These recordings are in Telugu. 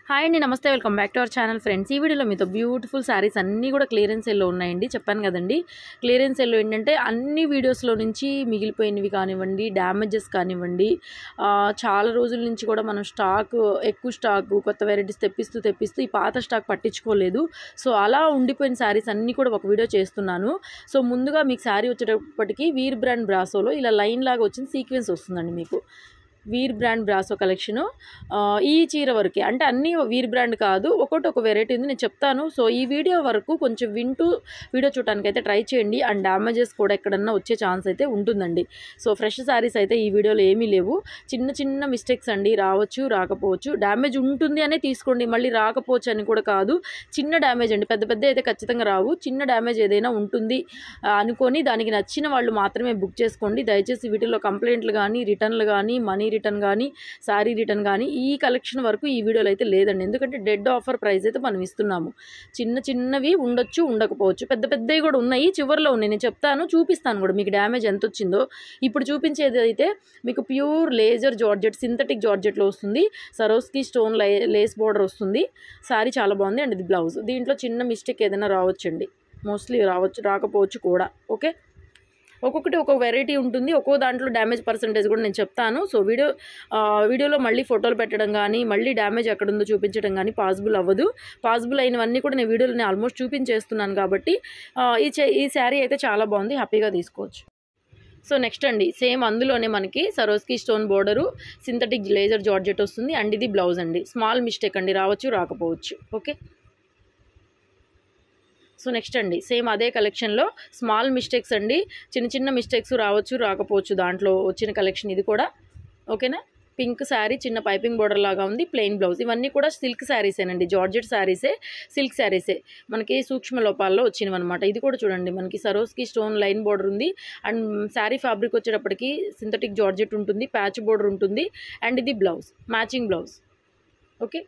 హాయ్ అండి నమస్తే welcome back to our channel friends ఈ వీడియోలో మీతో బ్యూటిఫుల్ శారీస్ అన్నీ కూడా క్లియరెన్స్ సెల్లో ఉన్నాయండి చెప్పాను కదండి క్లియరెన్స్ సెల్లో ఏంటంటే అన్ని వీడియోస్లో నుంచి మిగిలిపోయినవి కానివ్వండి డ్యామేజెస్ కానివ్వండి ఆ, చాలా రోజుల నుంచి కూడా మనం స్టాక్ ఎక్కువ స్టాక్ కొత్త వెరైటీస్ తెప్పిస్తూ తెప్పిస్తూ ఈ పాత స్టాక్ పట్టించుకోలేదు సో అలా ఉండిపోయిన శారీస్ అన్నీ కూడా ఒక వీడియో చేస్తున్నాను సో ముందుగా మీకు శారీ వచ్చేటప్పటికి వీర్ బ్రాండ్ బ్రాసోలో ఇలా లైన్ లాగా వచ్చిన సీక్వెన్స్ వస్తుందండి మీకు వీర్ బ్రాండ్ బ్రాసో కలెక్షను ఆ, ఈ చీర వరకే అంటే అన్నీ వీర్ బ్రాండ్ కాదు ఒకటి ఒక వెరైటీ ఉంది నేను చెప్తాను సో ఈ వీడియో వరకు కొంచెం వింటూ వీడియో చూడడానికి అయితే ట్రై చేయండి అండ్ డ్యామేజెస్ కూడా ఎక్కడన్నా వచ్చే ఛాన్స్ అయితే ఉంటుందండి సో ఫ్రెష్ శారీస్ అయితే ఈ వీడియోలో ఏమీ లేవు చిన్న చిన్న మిస్టేక్స్ అండి రావచ్చు రాకపోవచ్చు డ్యామేజ్ ఉంటుంది అనే తీసుకోండి మళ్ళీ రాకపోవచ్చు అని కూడా కాదు చిన్న డ్యామేజ్ అండి పెద్ద పెద్ద అయితే ఖచ్చితంగా రావు చిన్న డ్యామేజ్ ఏదైనా ఉంటుంది ఆ, అనుకొని దానికి నచ్చిన వాళ్ళు మాత్రమే బుక్ చేసుకోండి దయచేసి వీటిలో కంప్లైంట్లు కానీ రిటర్న్లు కానీ మనీ రిటర్న్ కానీ శారీ రిటర్న్ కానీ ఈ కలెక్షన్ వరకు ఈ వీడియోలో అయితే లేదండి ఎందుకంటే డెడ్ ఆఫర్ ప్రైస్ అయితే మనం ఇస్తున్నాము చిన్న చిన్నవి ఉండొచ్చు ఉండకపోవచ్చు పెద్ద పెద్దవి కూడా ఉన్నాయి చివరిలో ఉన్నాయి నేను చెప్తాను చూపిస్తాను కూడా మీకు డ్యామేజ్ ఎంత వచ్చిందో ఇప్పుడు చూపించేది అయితే మీకు ప్యూర్ లేజర్ జార్జెట్ సింథటిక్ జార్జెట్లో వస్తుంది సరోస్కి స్టోన్ లే లేస్ బార్డర్ వస్తుంది శారీ చాలా బాగుంది అండ్ ఇది బ్లౌజ్ దీంట్లో చిన్న మిస్టేక్ ఏదైనా రావచ్చండి మోస్ట్లీ రావచ్చు రాకపోవచ్చు కూడా ఓకే ఒక్కొక్కటి ఒక్కొక్క వెరైటీ ఉంటుంది ఒక్కో దాంట్లో డ్యామేజ్ పర్సంటేజ్ కూడా నేను చెప్తాను సో వీడియో ఆ, వీడియోలో మళ్ళీ ఫోటోలు పెట్టడం కానీ మళ్ళీ డ్యామేజ్ ఎక్కడ ఉందో చూపించడం కానీ పాసిబుల్ అవ్వదు పాసిబుల్ అయినవన్నీ కూడా నేను వీడియోలో నేను ఆల్మోస్ట్ చూపించేస్తున్నాను కాబట్టి ఆ, ఈ చే ఈ శారీ అయితే చాలా బాగుంది హ్యాపీగా తీసుకోవచ్చు సో నెక్స్ట్ అండి సేమ్ అందులోనే మనకి Swarovski stone border synthetic laser georgette వస్తుంది అండ్ ఇది బ్లౌజ్ అండి స్మాల్ మిస్టేక్ అండి రావచ్చు రాకపోవచ్చు ఓకే సో నెక్స్ట్ అండి సేమ్ అదే కలెక్షన్లో స్మాల్ మిస్టేక్స్ అండి చిన్న చిన్న మిస్టేక్స్ రావచ్చు రాకపోవచ్చు దాంట్లో వచ్చిన కలెక్షన్ ఇది కూడా ఓకేనా పింక్ శారీ చిన్న పైపింగ్ బోర్డర్ లాగా ఉంది ప్లెయిన్ బ్లౌజ్ ఇవన్నీ కూడా సిల్క్ శారీసేనండి జార్జెట్ శారీసే సిల్క్ శారీసే మనకి సూక్ష్మ లోపాల్లో వచ్చినవి అనమాట ఇది కూడా చూడండి మనకి సరోస్కి స్టోన్ లైన్ బోర్డర్ ఉంది అండ్ శారీ ఫ్యాబ్రిక్ వచ్చేటప్పటికి సింథటిక్ జార్జెట్ ఉంటుంది ప్యాచ్ బోర్డర్ ఉంటుంది అండ్ ఇది blouse matching blouse okay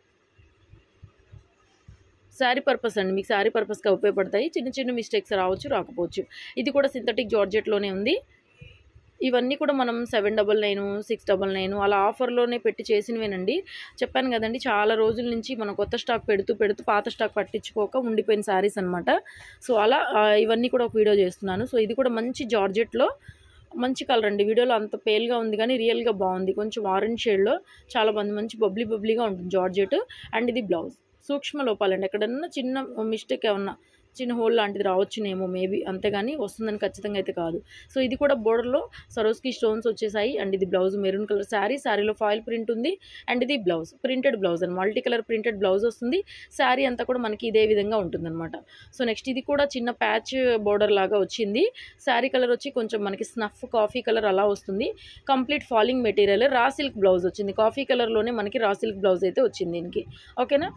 sari purpose అండి మీకు శారీ పర్పస్గా ఉపయోగపడతాయి చిన్న చిన్న మిస్టేక్స్ రావచ్చు రాకపోవచ్చు ఇది కూడా సింథటిక్ జార్జెట్లోనే ఉంది ఇవన్నీ కూడా మనం seven double nine six double nine అలా ఆఫర్లోనే పెట్టి చేసినవేనండి చెప్పాను కదండి చాలా రోజుల నుంచి మనం కొత్త స్టాక్ పెడుతూ పెడుతూ పాత స్టాక్ పట్టించుకోక ఉండిపోయిన శారీస్ అనమాట సో అలా ఆ, ఇవన్నీ కూడా ఒక వీడియో చేస్తున్నాను సో ఇది కూడా మంచి జార్జెట్లో మంచి కలర్ అండి వీడియోలో అంత పేల్గా ఉంది కానీ రియల్గా బాగుంది కొంచెం ఆరెంజ్ షేడ్లో చాలా బాగుంది మంచి బబ్లీ బబ్లీగా ఉంటుంది జార్జెట్ అండ్ ఇది బ్లౌజ్ సూక్ష్మ లోపాలండి ఎక్కడన్నా చిన్న మిస్టేక్ ఏమన్నా చిన్న హోల్ లాంటిది రావచ్చునేమో మేబీ అంతేగాని వస్తుందని ఖచ్చితంగా అయితే కాదు సో ఇది కూడా బోర్డర్లో సరోస్కి స్టోన్స్ వచ్చేసాయి అండ్ ఇది బ్లౌజ్ మెరూన్ కలర్ శారీ శారీలో ఫాయిల్ ప్రింట్ ఉంది అండ్ ఇది బ్లౌజ్ ప్రింటెడ్ బ్లౌజ్ అని మల్టీ కలర్ ప్రింటెడ్ బ్లౌజ్ వస్తుంది శారీ అంతా కూడా మనకి ఇదే విధంగా ఉంటుందన్నమాట సో నెక్స్ట్ ఇది కూడా చిన్న ప్యాచ్ బోర్డర్ లాగా వచ్చింది శారీ కలర్ వచ్చి కొంచెం మనకి స్నఫ్ కాఫీ కలర్ అలా వస్తుంది complete falling material raw silk blouse వచ్చింది కాఫీ కలర్లోనే మనకి రా సిల్క్ బ్లౌజ్ అయితే వచ్చింది దీనికి ఓకేనా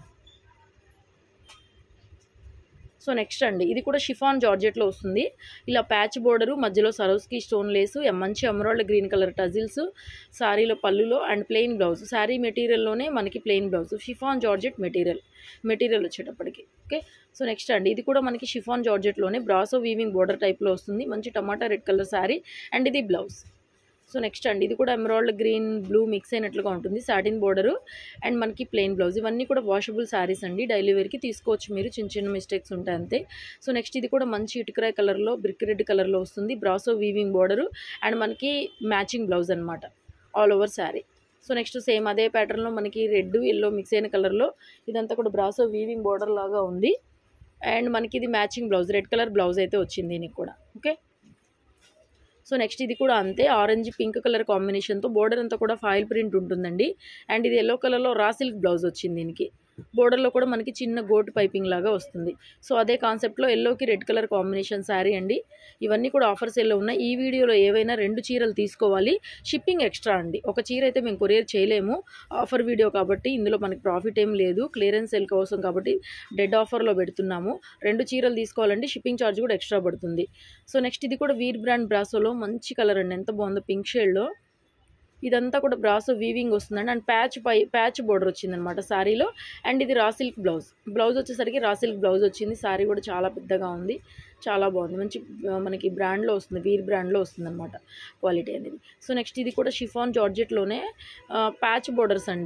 సో నెక్స్ట్ అండి ఇది కూడా షిఫాన్ జార్జెట్లో వస్తుంది ఇలా ప్యాచ్ బోర్డరు మధ్యలో సరోస్కి స్టోన్ లేసు ఎం- మంచి ఎమరాల్డ్ గ్రీన్ కలర్ టజిల్స్ శారీలో పళ్ళులో అండ్ ప్లెయిన్ బ్లౌజ్ శారీ మెటీరియల్లోనే మనకి plain blouse chiffon georgette material material వచ్చేటప్పటికి ఓకే సో నెక్స్ట్ అండి ఇది కూడా మనకి షిఫాన్ జార్జెట్లోనే బ్రాసో వీవింగ్ బోర్డర్ టైప్లో వస్తుంది మంచి tomato red colour sari and ఇది బ్లౌజ్ సో నెక్స్ట్ అండి ఇది కూడా ఎమరాల్డ్ గ్రీన్ బ్లూ మిక్స్ అయినట్లుగా ఉంటుంది సాటిన్ బోర్డరు అండ్ మనకి ప్లెయిన్ బ్లౌజ్ ఇవన్నీ కూడా వాషబుల్ శారీస్ అండి డైలీ వేర్కి తీసుకోవచ్చు మీరు చిన్న చిన్న మిస్టేక్స్ ఉంటాయి అంతే సో నెక్స్ట్ ఇది కూడా మంచి ఇటుకరాయ్ కలర్లో బ్రిక్ రెడ్ కలర్లో వస్తుంది బ్రాసో వీవింగ్ బోర్డరు అండ్ మనకి మ్యాచింగ్ బ్లౌజ్ అనమాట all over sari so next same అదే ప్యాటర్న్లో మనకి రెడ్ ఎల్లో మిక్స్ అయిన కలర్లో ఇదంతా కూడా బ్రాసో వీవింగ్ బోర్డర్ లాగా ఉంది అండ్ మనకి ఇది matching blouse red colour blouse అయితే వచ్చింది దీనికి కూడా ఓకే సో నెక్స్ట్ ఇది కూడా అంతే ఆరెంజ్ పింక్ కలర్ కాంబినేషన్తో బోర్డర్ అంతా కూడా ఫాయిల్ ప్రింట్ ఉంటుందండి అండ్ ఇది ఎల్లో కలర్లో రా సిల్క్ బ్లౌజ్ వచ్చింది దీనికి బోర్డర్లో కూడా మనకి చిన్న గోట్ పైపింగ్ లాగా వస్తుంది సో అదే కాన్సెప్ట్లో ఎల్లోకి రెడ్ కలర్ కాంబినేషన్ శారీ అండి ఇవన్నీ కూడా ఆఫర్స్ ఎల్లో ఉన్నాయి ఈ వీడియోలో ఏవైనా రెండు చీరలు తీసుకోవాలి షిప్పింగ్ ఎక్స్ట్రా అండి ఒక చీర అయితే మేము కొరియర్ చేయలేము ఆఫర్ వీడియో కాబట్టి ఇందులో మనకి ప్రాఫిట్ ఏం లేదు క్లియరెన్స్ సెల్ కోసం కాబట్టి డెడ్ ఆఫర్లో పెడుతున్నాము రెండు చీరలు తీసుకోవాలంటే షిప్పింగ్ ఛార్జ్ కూడా ఎక్స్ట్రా పడుతుంది సో నెక్స్ట్ ఇది కూడా వీర్ బ్రాండ్ బ్రాసోలో మంచి కలర్ అండి ఎంత బాగుందో పింక్ షేడ్లో ఇదంతా కూడా బ్రాసో వీవింగ్ వస్తుందండి అండ్ ప్యాచ్ పై ప్యాచ్ బోర్డర్ వచ్చిందనమాట శారీలో అండ్ ఇది రా సిల్క్ బ్లౌజ్ బ్లౌజ్ వచ్చేసరికి రా సిల్క్ బ్లౌజ్ వచ్చింది శారీ కూడా చాలా పెద్దగా ఉంది చాలా బాగుంది మంచి ఆ, మనకి బ్రాండ్లో వస్తుంది వీర్ బ్రాండ్లో వస్తుంది అనమాట క్వాలిటీ అనేది సో నెక్స్ట్ ఇది కూడా షిఫాన్ జార్జెట్లోనే ప్యాచ్ బోర్డర్స్ అండి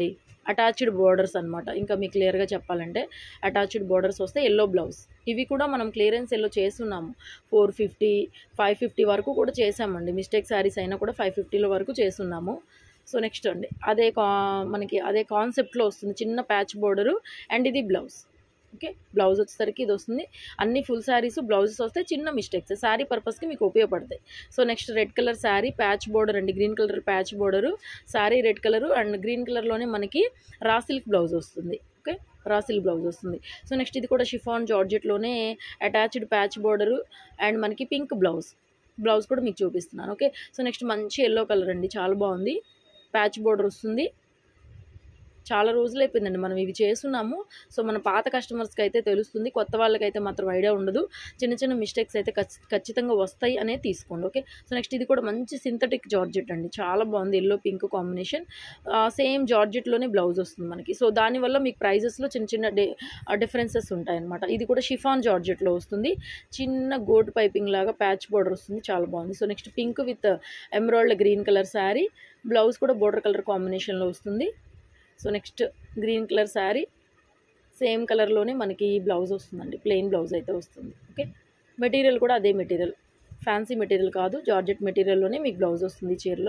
అటాచ్డ్ బోర్డర్స్ అనమాట ఇంకా మీకు క్లియర్గా చెప్పాలంటే అటాచ్డ్ బోర్డర్స్ వస్తే ఎల్లో బ్లౌజ్ ఇవి కూడా మనం క్లియరెన్స్ ఎల్లో చేస్తున్నాము ఫోర్ ఫిఫ్టీ ఫైవ్ ఫిఫ్టీ వరకు కూడా చేసామండి మిస్టేక్ శారీస్ అయినా కూడా ఫైవ్ ఫిఫ్టీలో వరకు చేస్తున్నాము సో నెక్స్ట్ అండి అదే కా మనకి అదే కాన్సెప్ట్లో వస్తుంది చిన్న ప్యాచ్ బోర్డరు అండ్ ఇది బ్లౌజ్ ఓకే బ్లౌజ్ వచ్చేసరికి ఇది వస్తుంది అన్ని ఫుల్ శారీస్ బ్లౌజెస్ వస్తే చిన్న మిస్టేక్స్ శారీ పర్పస్కి మీకు ఉపయోగపడతాయి so next red colour sari patch border అండి green colour patch border sari red colour and green కలర్లోనే మనకి రా సిల్క్ బ్లౌజ్ వస్తుంది ఓకే రా సిల్క్ బ్లౌజ్ వస్తుంది సో నెక్స్ట్ ఇది కూడా షిఫాన్ జార్జెట్లోనే అటాచ్డ్ ప్యాచ్ బోర్డరు అండ్ మనకి పింక్ బ్లౌజ్ బ్లౌజ్ కూడా మీకు చూపిస్తున్నాను ఓకే సో నెక్స్ట్ మంచి ఎల్లో కలర్ అండి చాలా బాగుంది ప్యాచ్ బోర్డర్ వస్తుంది చాలా రోజులు అయిపోయిందండి మనం ఇవి చేస్తున్నాము సో మన పాత కస్టమర్స్కి అయితే తెలుస్తుంది కొత్త వాళ్ళకైతే మాత్రం ఐడియా ఉండదు చిన్న చిన్న మిస్టేక్స్ అయితే ఖచ్చి- ఖచ్చితంగా వస్తాయి అనేది తీసుకోండి ఓకే సో నెక్స్ట్ ఇది కూడా మంచి సింథటిక్ జార్జెట్ అండి చాలా బాగుంది ఎల్లో పింక్ కాంబినేషన్ సేమ్ జార్జెట్లోనే బ్లౌజ్ వస్తుంది మనకి సో దానివల్ల మీకు ప్రైజెస్లో చిన్న చిన్న డి డిఫరెన్సెస్ ఉంటాయన్నమాట ఇది కూడా షిఫాన్ జార్జెట్లో వస్తుంది చిన్న గోట్ పైపింగ్ లాగా ప్యాచ్ బోర్డర్ వస్తుంది చాలా బాగుంది so next pink with emerald green colour sari blouse కూడా బోర్డర్ కలర్ కాంబినేషన్లో వస్తుంది so next green colour sari same కలర్లోనే మనకి బ్లౌజ్ వస్తుందండి ప్లెయిన్ బ్లౌజ్ అయితే వస్తుంది ఓకే మెటీరియల్ కూడా అదే మెటీరియల్ ఫ్యాన్సీ మెటీరియల్ కాదు జార్జెట్ మెటీరియల్లోనే మీకు బ్లౌజ్ వస్తుంది చీరలో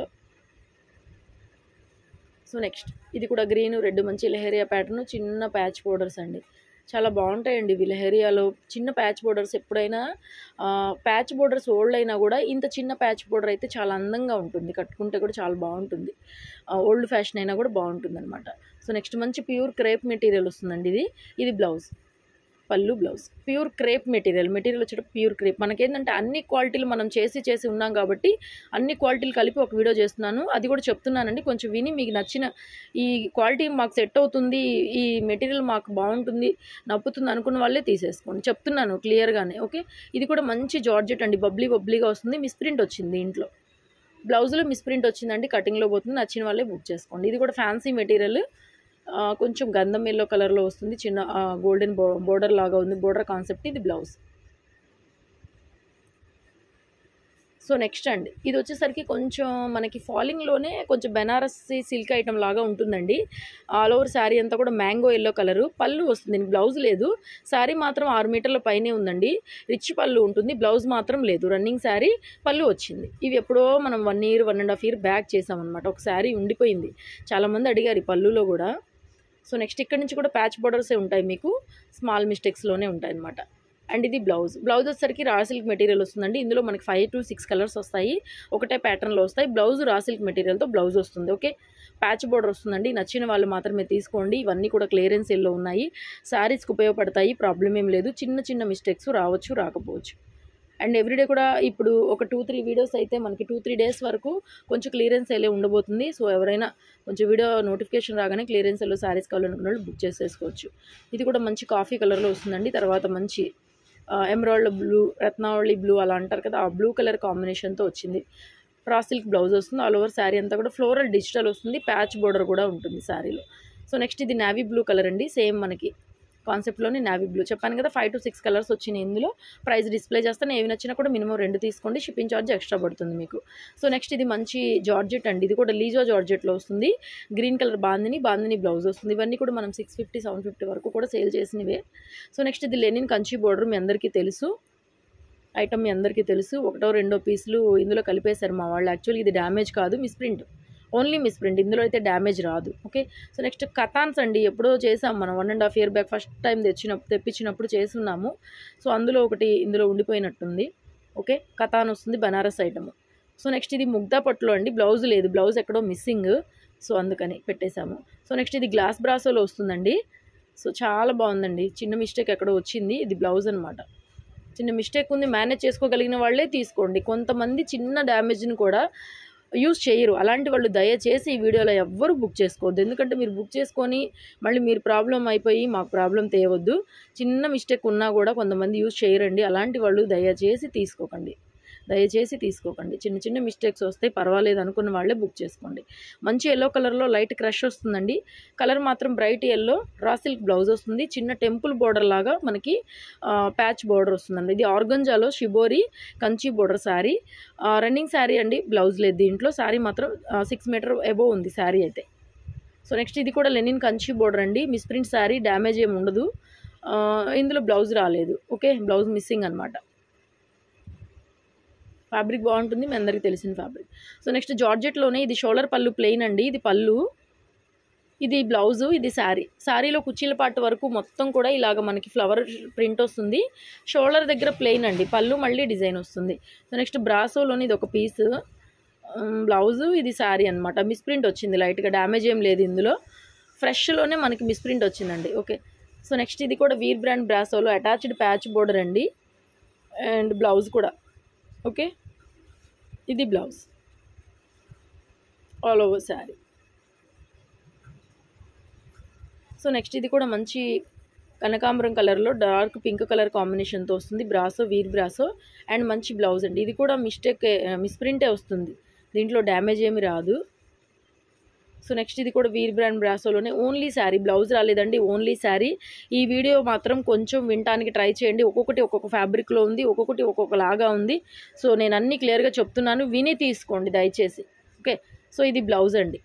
సో నెక్స్ట్ ఇది కూడా గ్రీన్ రెడ్ మంచి లెహరియా ప్యాటర్న్ చిన్న ప్యాచ్ బోర్డర్స్ అండి చాలా బాగుంటాయండి ఇవి లెహరియాలో చిన్న ప్యాచ్ బోర్డర్స్ ఎప్పుడైనా ప్యాచ్ బోర్డర్స్ ఓల్డ్ అయినా కూడా ఇంత చిన్న ప్యాచ్ బోర్డర్ అయితే చాలా అందంగా ఉంటుంది కట్టుకుంటే కూడా చాలా బాగుంటుంది ఓల్డ్ ఫ్యాషన్ అయినా కూడా బాగుంటుంది అనమాట సో నెక్స్ట్ మంచి ప్యూర్ క్రేప్ మెటీరియల్ వస్తుందండి ఇది ఇది బ్లౌజ్ పళ్ళు blouse pure crepe material material వచ్చేటప్పుడు ప్యూర్ క్రేప్ మనకేంటంటే అన్ని క్వాలిటీలు మనం చేసి చేసి ఉన్నాం కాబట్టి అన్ని క్వాలిటీలు కలిపి ఒక వీడియో చేస్తున్నాను అది కూడా చెప్తున్నానండి కొంచెం విని మీకు నచ్చిన ఈ క్వాలిటీ మాకు సెట్ అవుతుంది ఈ మెటీరియల్ మాకు బాగుంటుంది నప్పుతుంది అనుకున్న వాళ్ళే తీసేసుకోండి చెప్తున్నాను క్లియర్గానే ఓకే ఇది కూడా మంచి జార్జెట్ అండి బబ్లీ బబ్లీగా వస్తుంది మిస్ప్రింట్ వచ్చింది ఇంట్లో బ్లౌజ్లో మిస్ప్రింట్ వచ్చిందండి కటింగ్లో పోతుంది నచ్చిన వాళ్ళే బుక్ చేసుకోండి ఇది కూడా ఫ్యాన్సీ మెటీరియల్ ఆ, కొంచెం గంధం ఎల్లో కలర్లో వస్తుంది చిన్న గోల్డెన్ బో బోర్డర్ లాగా ఉంది బోర్డర్ కాన్సెప్ట్ ఇది బ్లౌజ్ సో నెక్స్ట్ అండి ఇది వచ్చేసరికి కొంచెం మనకి ఫాలింగ్లోనే కొంచెం బెనారస్సీ సిల్క్ ఐటమ్ లాగా ఉంటుందండి ఆల్ ఓవర్ శారీ అంతా కూడా మ్యాంగో ఎల్లో కలరు పళ్ళు వస్తుంది దీనికి బ్లౌజ్ లేదు శారీ మాత్రం ఆరు మీటర్ల పైనే ఉందండి రిచ్ పళ్ళు ఉంటుంది బ్లౌజ్ మాత్రం లేదు రన్నింగ్ శారీ పళ్ళు వచ్చింది ఇవి ఎప్పుడో మనం one year one and half year back చేసామన్నమాట ఒక శారీ ఉండిపోయింది చాలామంది అడిగారు ఈ పళ్ళులో కూడా సో నెక్స్ట్ ఇక్కడ నుంచి కూడా ప్యాచ్ బోర్డర్సే ఉంటాయి మీకు స్మాల్ మిస్టేక్స్లోనే ఉంటాయి అనమాట అండ్ ఇది బ్లౌజ్ బ్లౌజ్ వచ్చేసరికి రా సిల్క్ మెటీరియల్ వస్తుందండి ఇందులో మనకి ఫైవ్ టు సిక్స్ కలర్స్ వస్తాయి ఒకటే ప్యాటర్న్లో వస్తాయి బ్లౌజ్ రా సిల్క్ మెటీరియల్తో బ్లౌజ్ వస్తుంది ఓకే ప్యాచ్ బోర్డర్ వస్తుందండి నచ్చిన వాళ్ళు మాత్రమే తీసుకోండి ఇవన్నీ కూడా క్లియరెన్స్ ఎల్లో ఉన్నాయి శారీస్కి ఉపయోగపడతాయి ప్రాబ్లం ఏం లేదు చిన్న చిన్న మిస్టేక్స్ రావచ్చు రాకపోవచ్చు అండ్ ఎవ్రీడే కూడా ఇప్పుడు ఒక టూ త్రీ వీడియోస్ అయితే మనకి టూ త్రీ డేస్ వరకు కొంచెం క్లియరెన్స్ వెళ్ళే ఉండబోతుంది సో ఎవరైనా కొంచెం వీడియో నోటిఫికేషన్ రాగానే క్లియరెన్స్ ఎల్లో శారీస్ కావాలనుకున్న వాళ్ళు బుక్ చేసేసుకోవచ్చు ఇది కూడా మంచి కాఫీ కలర్లో వస్తుందండి తర్వాత మంచి ఎమరాల్డ్ బ్లూ రత్నావళి బ్లూ అలా అంటారు కదా ఆ బ్లూ కలర్ కాంబినేషన్తో వచ్చింది రా సిల్క్ బ్లౌజ్ వస్తుంది ఆల్ ఓవర్ శారీ అంతా కూడా ఫ్లోరల్ డిజిటల్ వస్తుంది ప్యాచ్ బోర్డర్ కూడా ఉంటుంది శారీలో సో నెక్స్ట్ ఇది నావీ బ్లూ కలర్ అండి సేమ్ మనకి కాన్సెప్ట్లోనే నావీ బ్లూ చెప్పాను కదా ఫైవ్ టు సిక్స్ కలర్స్ వచ్చినాయి ఇందులో ప్రైస్ డిస్ప్లే చేస్తాను ఏవి నచ్చినా కూడా మినిమం రెండు తీసుకోండి షిప్పింగ్ ఛార్జ్ ఎక్స్ట్రా పడుతుంది మీకు సో నెక్స్ట్ ఇది మంచి జార్జెట్ అండి ఇది కూడా లీజో జార్జెట్లో వస్తుంది green colour bandhani bandhani blouse వస్తుంది ఇవన్నీ కూడా మనం సిక్స్ ఫిఫ్టీ సెవెన్ ఫిఫ్టీ వరకు కూడా సేల్ చేసినవే సో నెక్స్ట్ ఇది లెనిన్ కంచి బోర్డర్ మీ అందరికీ తెలుసు ఐటమ్ మీ అందరికీ తెలుసు ఒకటో రెండో పీసులు ఇందులో కలిపేశారు మా వాళ్ళు యాక్చువల్లీ ఇది డ్యామేజ్ కాదు మిస్ప్రింట్ ఓన్లీ మిస్ప్రింట్ ఇందులో అయితే డ్యామేజ్ రాదు ఓకే సో నెక్స్ట్ కథాన్స్ అండి ఎప్పుడో చేసాం మనం one and half year back first time తెచ్చినప్పుడు తెప్పించినప్పుడు చేస్తున్నాము సో అందులో ఒకటి ఇందులో ఉండిపోయినట్టుంది ఓకే కథాన్ వస్తుంది బనారస్ ఐటమ్ సో నెక్స్ట్ ఇది ముగ్ధా పట్టులో అండి బ్లౌజ్ లేదు బ్లౌజ్ ఎక్కడో మిస్సింగ్ సో అందుకని పెట్టేశాము సో నెక్స్ట్ ఇది గ్లాస్ బ్రాసోలో వస్తుందండి సో చాలా బాగుందండి చిన్న మిస్టేక్ ఎక్కడో వచ్చింది ఇది బ్లౌజ్ అనమాట చిన్న మిస్టేక్ ఉంది మేనేజ్ చేసుకోగలిగిన వాళ్ళే తీసుకోండి కొంతమంది చిన్న డ్యామేజ్ని కూడా యూజ్ చేయరు అలాంటి వాళ్ళు దయచేసి ఈ వీడియోలో ఎవ్వరు బుక్ చేసుకోవద్దు ఎందుకంటే మీరు బుక్ చేసుకొని మళ్ళీ మీరు ప్రాబ్లం అయిపోయి మాకు ప్రాబ్లం తేవద్దు చిన్న మిస్టేక్ ఉన్నా కూడా కొంతమంది యూజ్ చేయరండి అలాంటి వాళ్ళు దయచేసి తీసుకోకండి దయచేసి తీసుకోకండి చిన్న చిన్న మిస్టేక్స్ వస్తాయి పర్వాలేదు అనుకున్న వాళ్ళే బుక్ చేసుకోండి మంచి ఎల్లో కలర్లో లైట్ క్రష్ వస్తుందండి కలర్ మాత్రం bright yellow raw silk blouse వస్తుంది చిన్న టెంపుల్ బోర్డర్ లాగా మనకి ప్యాచ్ బోర్డర్ వస్తుందండి ఇది ఆర్గంజాలో షిబోరి కంచి బోర్డర్ శారీ రన్నింగ్ శారీ అండి బ్లౌజ్ లేదు దీంట్లో శారీ మాత్రం సిక్స్ మీటర్ ఎబో ఉంది శారీ అయితే సో నెక్స్ట్ ఇది కూడా లెనిన్ కంచి బోర్డర్ అండి మిస్ప్రింట్ శారీ డ్యామేజ్ ఏమి ఉండదు ఆ, ఇందులో బ్లౌజ్ రాలేదు ఓకే బ్లౌజ్ మిస్సింగ్ అనమాట ఫ్యాబ్రిక్ బాగుంటుంది మీ అందరికీ తెలిసిన ఫ్యాబ్రిక్ సో నెక్స్ట్ జార్జెట్లోనే ఇది షోల్డర్ పళ్ళు ప్లెయిన్ అండి ఇది పళ్ళు ఇది బ్లౌజు ఇది శారీ శారీలో కుర్చీల పాటు వరకు మొత్తం కూడా ఇలాగ మనకి ఫ్లవర్ ప్రింట్ వస్తుంది షోల్డర్ దగ్గర ప్లెయిన్ అండి పళ్ళు మళ్ళీ డిజైన్ వస్తుంది సో నెక్స్ట్ బ్రాసోలోని ఇది ఒక పీస్ బ్లౌజు ఇది శారీ అనమాట మిస్ప్రింట్ వచ్చింది లైట్గా డ్యామేజ్ ఏం లేదు ఇందులో ఫ్రెష్లోనే మనకి మిస్ప్రింట్ వచ్చిందండి ఓకే సో నెక్స్ట్ ఇది కూడా వీర్ బ్రాండ్ బ్రాసోలో అటాచ్డ్ ప్యాచ్ బోర్డర్ అండి అండ్ బ్లౌజ్ కూడా ఓకే ఇది blouse all over sari so next ఇది కూడా మంచి కనకాంబరం కలర్లో డార్క్ పింక్ కలర్ కాంబినేషన్తో వస్తుంది బ్రాసో వీర్ బ్రాసో అండ్ మంచి బ్లౌజ్ అండి ఇది కూడా మిస్టేక్ మిస్ప్రింటే వస్తుంది దీంట్లో డ్యామేజ్ ఏమి రాదు సో నెక్స్ట్ ఇది కూడా వీర్ బ్రాండ్ బ్రాసోలోనే ఓన్లీ శారీ బ్లౌజ్ రాలేదండి ఓన్లీ శారీ ఈ వీడియో మాత్రం కొంచెం వినటానికి ట్రై చేయండి ఒక్కొక్కటి ఒక్కొక్క ఫ్యాబ్రిక్లో ఉంది ఒక్కొక్కటి ఒక్కొక్క లాగా ఉంది సో నేను అన్ని క్లియర్గా చెప్తున్నాను విని తీసుకోండి దయచేసి ఓకే సో ఇది బ్లౌజ్ అండి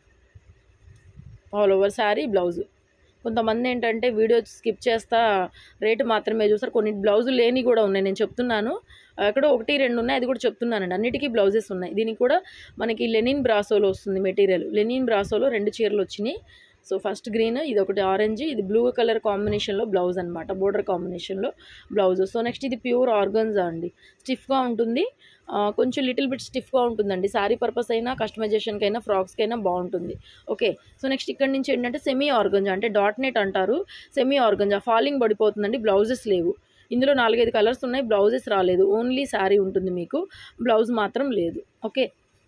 ఆల్ ఓవర్ శారీ బ్లౌజు కొంతమంది ఏంటంటే వీడియో స్కిప్ చేస్తా రేటు మాత్రమే చూస్తారు కొన్ని బ్లౌజులు లేని కూడా ఉన్నాయి నేను చెప్తున్నాను ఎక్కడో ఒకటి రెండు ఉన్నాయి అది కూడా చెప్తున్నానండి అన్నిటికీ బ్లౌజెస్ ఉన్నాయి దీనికి కూడా మనకి లెనిన్ బ్రాసోలో వస్తుంది మెటీరియల్ లెనిన్ బ్రాసోలో రెండు చీరలు వచ్చినాయి సో ఫస్ట్ గ్రీన్ ఇది ఒకటి ఆరెంజ్ ఇది బ్లూ కలర్ కాంబినేషన్లో బ్లౌజ్ అనమాట బోర్డర్ కాంబినేషన్లో బ్లౌజ్ సో నెక్స్ట్ ఇది ప్యూర్ ఆర్గన్జా అండి స్టిఫ్గా ఉంటుంది ఆ, కొంచెం లిటిల్ బిట్ స్టిఫ్గా ఉంటుందండి శారీ పర్పస్ అయినా కస్టమైజేషన్కి అయినా ఫ్రాక్స్కి అయినా బాగుంటుంది ఓకే సో నెక్స్ట్ ఇక్కడ నుంచి ఏంటంటే సెమీ ఆర్గంజా అంటే డాట్ నెట్ అంటారు సెమీ ఆర్గంజా ఫాలింగ్ పడిపోతుందండి బ్లౌజెస్ లేవు ఇందులో నాలుగైదు కలర్స్ ఉన్నాయి బ్లౌజెస్ రాలేదు ఓన్లీ శారీ ఉంటుంది మీకు బ్లౌజ్ మాత్రం లేదు ఓకే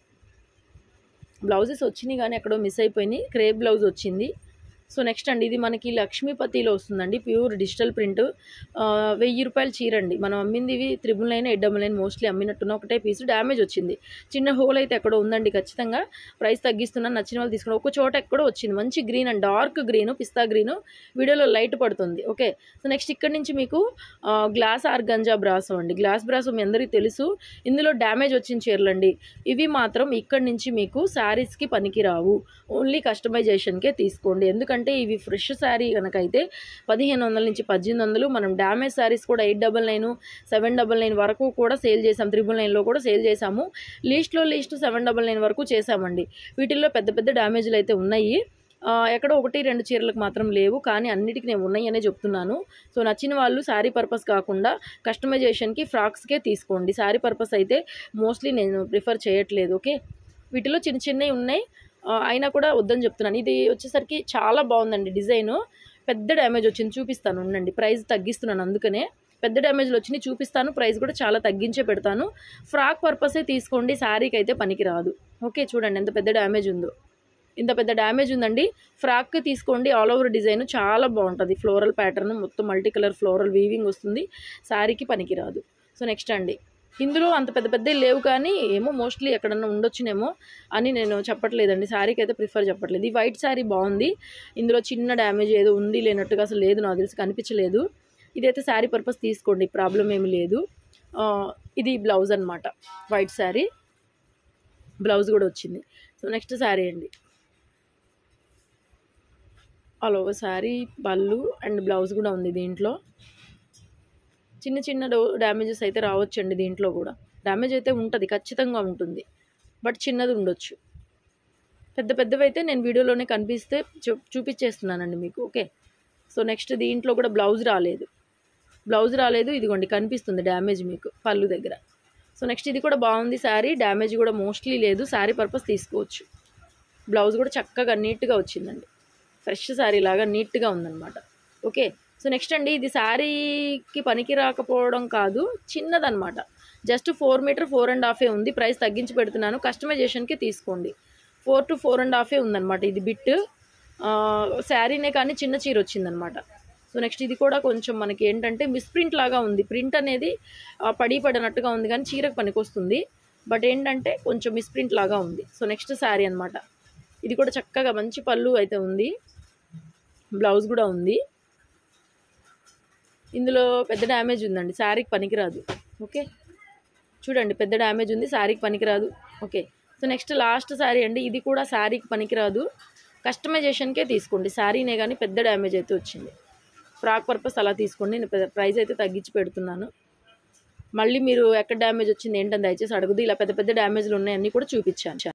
బ్లౌజెస్ వచ్చినాయి కానీ ఎక్కడో మిస్ అయిపోయినాయి క్రేప్ బ్లౌజ్ వచ్చింది సో నెక్స్ట్ అండి ఇది మనకి లక్ష్మీపతిలో వస్తుందండి ప్యూర్ డిజిటల్ ప్రింట్ వెయ్యి రూపాయల చీర అండి మనం అమ్మింది ఇవి triple nine eight double nine mostly అమ్మినట్టున్న ఒకటే పీస్ డ్యామేజ్ వచ్చింది చిన్న హోల్ అయితే ఎక్కడో ఉందండి ఖచ్చితంగా ప్రైస్ తగ్గిస్తున్నాను నచ్చిన వాళ్ళు తీసుకుని ఒక చోట ఎక్కడో వచ్చింది మంచి గ్రీన్ అండ్ డార్క్ గ్రీన్ పిస్తా గ్రీన్ వీడియోలో లైట్ పడుతుంది ఓకే సో నెక్స్ట్ ఇక్కడ నుంచి మీకు గ్లాస్ ఆర్గంజా బ్రాసో అండి గ్లాస్ బ్రాసో మీ అందరికీ తెలుసు ఇందులో డ్యామేజ్ వచ్చిన చీరలు అండి ఇవి మాత్రం ఇక్కడి నుంచి మీకు శారీస్కి పనికిరావు ఓన్లీ కస్టమైజేషన్కే తీసుకోండి ఎందుకంటే ఇవి ఫ్రెష్ శారీ కనుక అయితే పదిహేను వందల నుంచి పద్దెనిమిది వందలు మనం డ్యామేజ్ శారీస్ కూడా eight double nine seven double nine వరకు కూడా సేల్ చేసాం త్రిబుల్ నైన్లో కూడా సేల్ చేసాము లీస్ట్లో లీస్ట్ సెవెన్ డబల్ నైన్ వరకు చేసామండి వీటిల్లో పెద్ద పెద్ద డ్యామేజ్లు అయితే ఉన్నాయి ఆ, ఎక్కడో ఒకటి రెండు చీరలకు మాత్రం లేవు కానీ అన్నిటికీ నేను ఉన్నాయి అనే చెప్తున్నాను సో నచ్చిన వాళ్ళు శారీ పర్పస్ కాకుండా కస్టమైజేషన్కి ఫ్రాక్స్కే తీసుకోండి శారీ పర్పస్ అయితే మోస్ట్లీ నేను ప్రిఫర్ చేయట్లేదు ఓకే వీటిలో చిన్న చిన్నవి ఉన్నాయి ఆ, అయినా కూడా వద్దని చెప్తున్నాను ఇది వచ్చేసరికి చాలా బాగుందండి డిజైన్ పెద్ద డ్యామేజ్ వచ్చింది చూపిస్తాను ఉండండి ప్రైస్ తగ్గిస్తున్నాను అందుకనే పెద్ద డ్యామేజ్లు వచ్చినాయి చూపిస్తాను ప్రైస్ కూడా చాలా తగ్గించే పెడతాను ఫ్రాక్ పర్పసే తీసుకోండి శారీకి అయితే పనికిరాదు ఓకే చూడండి ఎంత పెద్ద డ్యామేజ్ ఉందో ఇంత పెద్ద డ్యామేజ్ ఉందండి ఫ్రాక్ తీసుకోండి ఆల్ ఓవర్ డిజైన్ చాలా బాగుంటుంది ఫ్లోరల్ ప్యాటర్న్ మొత్తం మల్టీ కలర్ ఫ్లోరల్ వీవింగ్ వస్తుంది శారీకి పనికిరాదు సో నెక్స్ట్ అండి ఇందులో అంత పెద్ద పెద్ద లేవు కానీ ఏమో మోస్ట్లీ ఎక్కడన్నా ఉండొచ్చునేమో అని నేను చెప్పట్లేదండి శారీకి అయితే ప్రిఫర్ చెప్పట్లేదు ఈ వైట్ శారీ బాగుంది ఇందులో చిన్న డ్యామేజ్ ఏదో ఉంది లేనట్టుగా అసలు లేదు నాకు తెలిసి కనిపించలేదు ఇదైతే శారీ పర్పస్ తీసుకోండి ప్రాబ్లం ఏమి లేదు ఆ, ఇది బ్లౌజ్ అనమాట వైట్ శారీ బ్లౌజ్ కూడా వచ్చింది సో నెక్స్ట్ శారీ అండి ఆల్ ఓవర్ శారీ పళ్ళు అండ్ బ్లౌజ్ కూడా ఉంది దీంట్లో చిన్న చిన్న డో డ్యామేజెస్ అయితే రావచ్చండి దీంట్లో కూడా డ్యామేజ్ అయితే ఉంటుంది ఖచ్చితంగా ఉంటుంది బట్ చిన్నది ఉండొచ్చు పెద్ద పెద్దవి అయితే నేను వీడియోలోనే కనిపిస్తే చూ చూపించేస్తున్నానండి మీకు ఓకే సో నెక్స్ట్ దీంట్లో కూడా బ్లౌజ్ రాలేదు బ్లౌజ్ రాలేదు ఇదిగోండి కనిపిస్తుంది డ్యామేజ్ మీకు పళ్ళు దగ్గర సో నెక్స్ట్ ఇది కూడా బాగుంది శారీ డ్యామేజ్ కూడా మోస్ట్లీ లేదు శారీ పర్పస్ తీసుకోవచ్చు బ్లౌజ్ కూడా చక్కగా నీట్గా వచ్చిందండి ఫ్రెష్ శారీ లాగా నీట్గా ఉందన్నమాట ఓకే సో నెక్స్ట్ అండి ఇది శారీకి పనికి రాకపోవడం కాదు చిన్నదన్నమాట just four metre four and హాఫే ఉంది ప్రైస్ తగ్గించి పెడుతున్నాను కస్టమైజేషన్కి తీసుకోండి ఫోర్ టు ఫోర్ అండ్ హాఫే ఉందన్నమాట ఇది బిట్ శారీనే కానీ చిన్న చీర వచ్చిందనమాట సో నెక్స్ట్ ఇది కూడా కొంచెం మనకి ఏంటంటే మిస్ప్రింట్ లాగా ఉంది ప్రింట్ అనేది ఆ, పడి పడినట్టుగా ఉంది కానీ చీరకు పనికొస్తుంది బట్ ఏంటంటే కొంచెం మిస్ప్రింట్ లాగా ఉంది సో నెక్స్ట్ శారీ అనమాట ఇది కూడా చక్కగా మంచి పళ్ళు అయితే ఉంది బ్లౌజ్ కూడా ఉంది ఇందులో పెద్ద డ్యామేజ్ ఉందండి శారీకి పనికిరాదు ఓకే చూడండి పెద్ద డ్యామేజ్ ఉంది శారీకి పనికిరాదు okay so next last sari అండి ఇది కూడా శారీకి పనికిరాదు కస్టమైజేషన్కే తీసుకోండి శారీనే కానీ పెద్ద డ్యామేజ్ అయితే వచ్చింది ఫ్రాక్ పర్పస్ అలా తీసుకోండి నేను పెద్ద ప్రైస్ అయితే తగ్గించి పెడుతున్నాను మళ్ళీ మీరు ఎక్కడ డ్యామేజ్ వచ్చింది ఏంటని దయచేసి అడుగుదు ఇలా పెద్ద పెద్ద డ్యామేజ్లు ఉన్నాయన్నీ కూడా చూపించాను